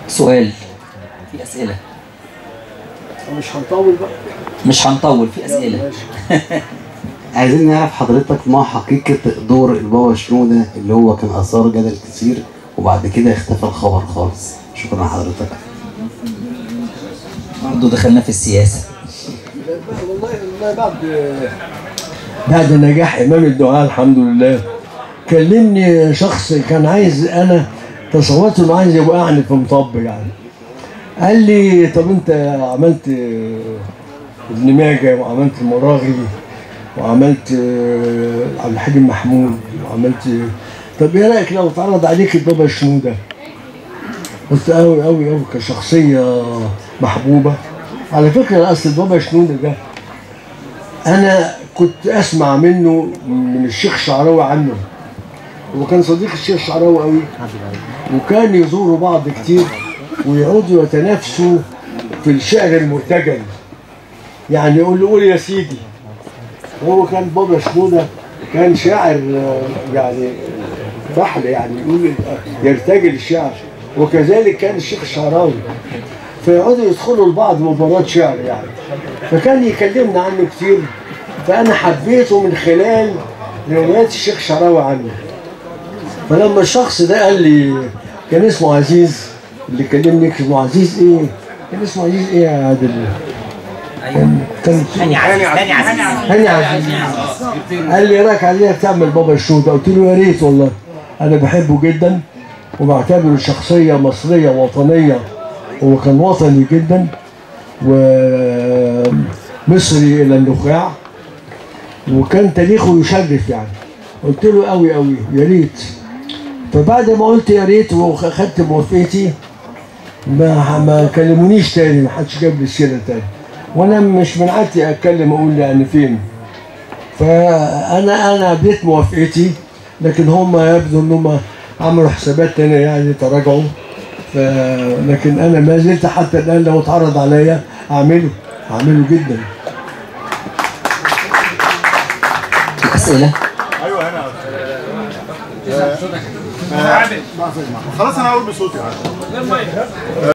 سؤال في أسئلة مش هنطول بقى مش هنطول في أسئلة ماشي. عايزين نعرف حضرتك ما حقيقة دور البابا شنودة اللي هو كان أثار جدل كتير وبعد كده اختفى الخبر خالص شكرا لحضرتك برضه دخلنا في السياسة والله والله بعد بعد نجاح امام الدعاء الحمد لله كلمني شخص كان عايز انا تصورت انه عايز يوقعني في مطب يعني قال لي طب انت عملت ابن ماجه وعملت المراغي وعملت عبد الحليم محمود وعملت طب ايه رايك لو اتعرض عليك البابا شنوده قلت قوي قوي قوي كشخصيه محبوبه على فكره اصل البابا شنوده ده انا كنت اسمع منه من الشيخ شعراوي عنه هو كان صديق الشيخ شعراوي قوي وكان يزوروا بعض كتير ويقعدوا يتنافسوا في الشعر المرتجل يعني يقول له قول يا سيدي هو كان بابا شنودة كان شاعر آه، يعني فحل يعني يقول يرتجل الشعر وكذلك كان الشيخ الشعراوي فيقعدوا يدخلوا لبعض مباراه شعر يعني فكان يكلمنا عنه كتير فانا حبيته من خلال روايات الشيخ شعراوي عنه فلما الشخص ده قال لي كان اسمه عزيز اللي كلمني اسمه عزيز ايه؟ كان اسمه عزيز ايه يا عادل؟ كان كان هاني عزيز هاني عزيز هاني عزيز قال لي ايه رايك عليك تعمل بابا الشوطه قلت له يا ريت والله انا بحبه جدا وبعتبره شخصيه مصريه وطنيه هو كان وطني جدا ومصري الى النخاع وكان تاريخه يشرف يعني قلت له قوي قوي يا ريت فبعد ما قلت يا ريت واخدت موافقتي ما ما كلمونيش تاني ما حدش جاب لي السيره تاني وانا مش من عادتي اتكلم اقول يعني فين فانا انا اديت موافقتي لكن هم يبدو ان هم عملوا حسابات تانية يعني تراجعوا ف... لكن انا ما زلت حتى الان لو اتعرض عليا اعمله اعمله جدا في أسئلة ايوه هنا خلاص انا هقول بصوتي